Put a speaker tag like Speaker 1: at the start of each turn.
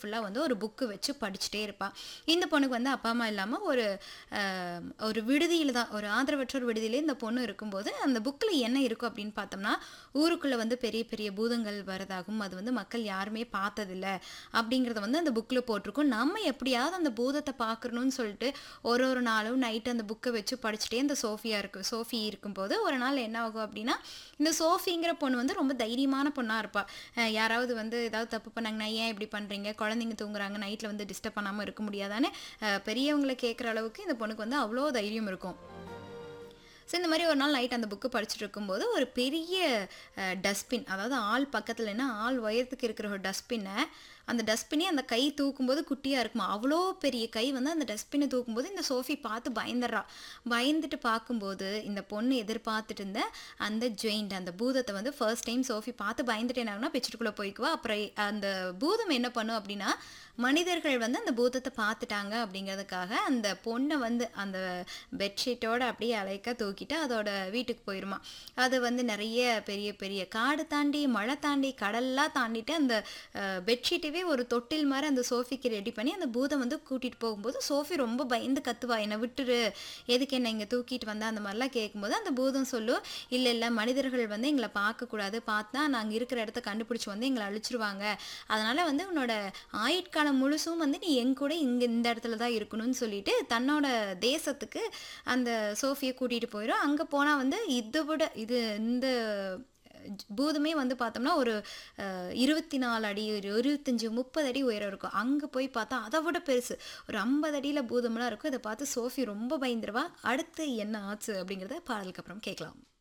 Speaker 1: ஃபுல்லாக வந்து ஒரு புக்கு வச்சு படிச்சுட்டே இருப்பாள் இந்த பொண்ணுக்கு வந்து அப்பா அம்மா இல்லாமல் ஒரு ஆஹ், ஒரு விடுதியில் தான் ஒரு ஆதரவற்றோர் விடுதியிலே இந்த பொண்ணு இருக்கும்போது அந்த புக்கில் என்ன இருக்கும் அப்படின்னு பார்த்தோம்னா ஊருக்குள்ளே வந்து பெரிய பெரிய பூதங்கள் வரதாகும் அது வந்து மக்கள் யாருமே பார்த்ததில்ல அப்படிங்கிறத வந்து அந்த புக்கில் போட்டிருக்கும் நம்ம எப்படியாவது அந்த பூதத்தை பார்க்கணும்னு சொல்லிட்டு ஒரு ஒரு நாளும் நைட்டு அந்த புக்கை வச்சு படிச்சுட்டே இந்த சோஃபியா இருக்கு சோஃபி இருக்கும்போது ஒரு நாள் என்ன ஆகும் அப்படின்னா இந்த சோஃபிங்கிற பொண்ணு வந்து ரொம்ப தைரியமான பொண்ணாக இருப்பாள் யாராவது வந்து ஏதாவது தப்பு பண்ணாங்கன்னா ஏன் இப்படி பண்ணுறீங்க குழந்தைங்க தூங்குறாங்க நைட்டில் வந்து டிஸ்டர்ப் பண்ணாமல் இருக்க முடியாதான்னு அஹ், பெரியவங்களை கேட்குற அளவுக்கு இந்த பொண்ணுக்கு வந்து அவ்வளோ தைரியம் இருக்கும் ஸோ இந்த மாதிரி ஒரு நாள் நைட் அந்த புக்கு படிச்சுட்டு இருக்கும்போது ஒரு பெரிய டஸ்ட்பின் அதாவது ஆள் பக்கத்தில் என்ன ஆள் உயரத்துக்கு இருக்கிற ஒரு டஸ்ட்பினை அந்த டஸ்ட்பினே அந்த கை தூக்கும்போது குட்டியாக இருக்குமா அவ்வளோ பெரிய கை வந்து அந்த டஸ்ட்பினை தூக்கும்போது இந்த சோஃபி பார்த்து பயந்துடுறா பயந்துட்டு பார்க்கும்போது இந்த பொண்ணு எதிர்பார்த்துட்டு இருந்த அந்த ஜெயிண்ட் அந்த பூதத்தை வந்து ஃபர்ஸ்ட் டைம் சோஃபி பார்த்து பயந்துட்டு என்ன ஆகுனா பிச்சுட்டுக்குள்ளே போய்க்குவா அப்புறம் அந்த பூதம் என்ன பண்ணும் அப்படின்னா மனிதர்கள் வந்து அந்த பூதத்தை பார்த்துட்டாங்க அப்படிங்கிறதுக்காக அந்த பொண்ணை வந்து அந்த பெட்ஷீட்டோட அப்படியே அலைக்க தூக்கிட்டு அதோட வீட்டுக்கு போயிருமா அது வந்து நிறைய பெரிய பெரிய காடு தாண்டி மழை தாண்டி கடல்லாம் தாண்டிட்டு அந்த பெட்ஷீட்டவே ஒரு தொட்டில் மாதிரி அந்த சோஃபிக்கு ரெடி பண்ணி அந்த பூதம் வந்து கூட்டிகிட்டு போகும்போது சோஃபி ரொம்ப பயந்து கத்துவா என்னை விட்டுரு எதுக்கு என்ன இங்கே தூக்கிட்டு வந்தா அந்த மாதிரிலாம் கேட்கும்போது அந்த பூதம் சொல்லும் இல்லை இல்லை மனிதர்கள் வந்து எங்களை பார்க்கக்கூடாது பார்த்தா நாங்கள் இருக்கிற இடத்த கண்டுபிடிச்சி வந்து எங்களை அழிச்சிருவாங்க அதனால் வந்து உன்னோட ஆயுட்காலம் முழுசும் வந்து நீ என் கூட இங்கே இந்த இடத்துல தான் இருக்கணும்னு சொல்லிட்டு தன்னோட தேசத்துக்கு அந்த சோஃபியை கூட்டிகிட்டு போயிடும் அங்கே போனால் வந்து இதை விட இது இந்த பூதமே வந்து பார்த்தோம்னா ஒரு இருபத்தி நாலு அடி ஒரு இருபத்தஞ்சி முப்பது அடி உயரம் இருக்கும் அங்கே போய் பார்த்தா அதை விட பெருசு ஒரு ஐம்பது அடியில் பூதம்லாம் இருக்கும் இதை பார்த்து சோஃபி ரொம்ப பயந்துருவா அடுத்து என்ன ஆச்சு அப்படிங்கிறத பாடலுக்கு அப்புறம் கேட்கலாம்